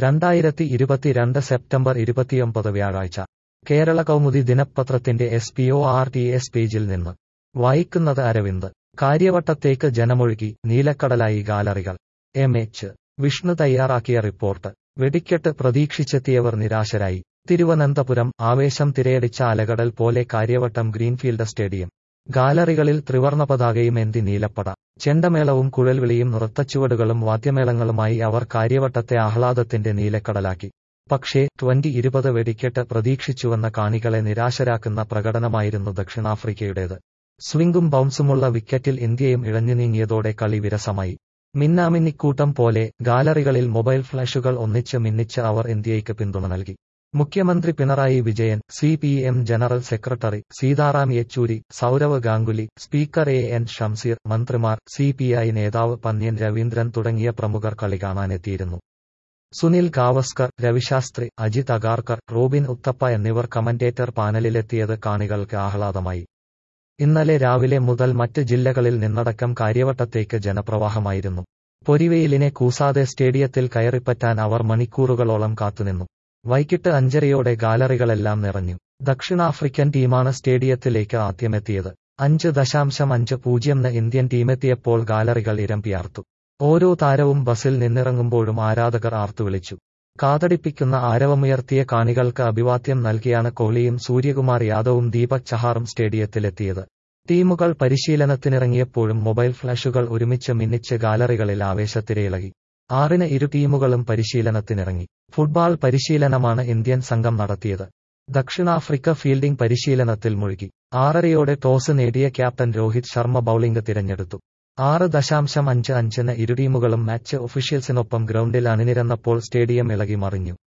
രണ്ടായിരത്തി ഇരുപത്തിരണ്ട് സെപ്റ്റംബർ ഇരുപത്തിയൊമ്പത് വ്യാഴാഴ്ച കേരള കൗമുദി ദിനപത്രത്തിന്റെ S P O R T S പേജിൽ നിന്ന് വായിക്കുന്നത് അരവിന്ദ് കാര്യവട്ടത്തേക്ക് ജനമൊഴുകി നീലക്കടലായി ഗാലറികൾ എം എച്ച് വിഷ്ണു തയ്യാറാക്കിയ റിപ്പോർട്ട് വെടിക്കെട്ട് പ്രതീക്ഷിച്ചെത്തിയവർ നിരാശരായി തിരുവനന്തപുരം ആവേശം തിരയടിച്ച അലകടൽ പോലെ കാര്യവട്ടം ഗ്രീൻഫീൽഡ് സ്റ്റേഡിയം ഗാലറികളിൽ ത്രിവർണ പതാകയും എന്തി നീലപ്പട ചെണ്ടമേളവും കുഴൽവിളിയും നൃത്തച്ചുവടുകളും വാദ്യമേളങ്ങളുമായി അവർ കാര്യവട്ടത്തെ ആഹ്ലാദത്തിന്റെ നീലക്കടലാക്കി പക്ഷേ ട്വന്റി ഇരുപത് വെടിക്കെട്ട് പ്രതീക്ഷിച്ചുവെന്ന കാണികളെ നിരാശരാക്കുന്ന പ്രകടനമായിരുന്നു ദക്ഷിണാഫ്രിക്കയുടേത് സ്വിംഗും ബൗൺസുമുള്ള വിക്കറ്റിൽ ഇന്ത്യയും ഇഴഞ്ഞു നീങ്ങിയതോടെ കളി വിരസമായി മിന്നാമിന്നിക്കൂട്ടം പോലെ ഗാലറികളിൽ മൊബൈൽ ഫ്ലാഷുകൾ ഒന്നിച്ച് മിന്നിച്ച് അവർ ഇന്ത്യയ്ക്ക് പിന്തുണ നൽകി മുഖ്യമന്ത്രി Pinarayi Vijayan C P M general secretary Sitaram Yechury Sourav Ganguly speaker A N Shamseer മന്ത്രിമാർ സി പി ഐ നേതാവ് പന്ന്യൻ രവീന്ദ്രൻ തുടങ്ങിയ പ്രമുഖർ കളി കാണാനെത്തിയിരുന്നു സുനിൽ ഗാവസ്കർ രവിശാസ്ത്രി അജിത് അഗാർക്കർ റോബിൻ ഉത്തപ്പ എന്നിവർ കമന്റേറ്റർ പാനലിലെത്തിയത് കാണികൾക്ക് ആഹ്ലാദമായി ഇന്നലെ രാവിലെ മുതൽ മറ്റ് ജില്ലകളിൽ നിന്നടക്കം കാര്യവട്ടത്തേക്ക് ജനപ്രവാഹമായിരുന്നു പൊരിവെയിലിനെ കൂസാതെ സ്റ്റേഡിയത്തിൽ കയറിപ്പറ്റാൻ അവർ മണിക്കൂറുകളോളം കാത്തുനിന്നു വൈകിട്ട് അഞ്ചരയോടെ ഗാലറികളെല്ലാം നിറഞ്ഞു ദക്ഷിണാഫ്രിക്കൻ ടീമാണ് സ്റ്റേഡിയത്തിലേക്ക് ആദ്യമെത്തിയത് അഞ്ച് ദശാംശം അഞ്ച് പൂജ്യം ഇന്ത്യൻ ടീമെത്തിയപ്പോൾ ഗാലറികൾ ഇരമ്പിയാർത്തു ഓരോ താരവും ബസിൽ നിന്നിറങ്ങുമ്പോഴും ആരാധകർ ആർത്തുവിളിച്ചു കാതടിപ്പിക്കുന്ന ആരവമുയർത്തിയ കാണികൾക്ക് അഭിവാദ്യം നൽകിയാണ് കോഹ്ലിയും സൂര്യകുമാർ യാദവും ദീപക് ചഹാറും സ്റ്റേഡിയത്തിലെത്തിയത് ടീമുകൾ പരിശീലനത്തിനിറങ്ങിയപ്പോഴും മൊബൈൽ ഫ്ലാഷുകൾ ഒരുമിച്ച് മിന്നിച്ച് ഗാലറികളിൽ ആവേശത്തിരയിളകി ആറിന് ഇരു ടീമുകളും പരിശീലനത്തിനിറങ്ങി ഫുട്ബോൾ പരിശീലനമാണ് ഇന്ത്യൻ സംഘം നടത്തിയത് ദക്ഷിണാഫ്രിക്ക ഫീൽഡിംഗ് പരിശീലനത്തിൽ മുഴുകി ആറരയോടെ ടോസ് നേടിയ ക്യാപ്റ്റൻ രോഹിത് ശർമ്മ ബൌളിംഗ് തിരഞ്ഞെടുത്തു ആറ് ദശാംശം അഞ്ച് അഞ്ചിന് ഇരു ടീമുകളും മാച്ച് ഒഫീഷ്യൽസിനൊപ്പം ഗ്രൗണ്ടിൽ അണിനിരന്നപ്പോൾ സ്റ്റേഡിയം ഇളകി മറിഞ്ഞു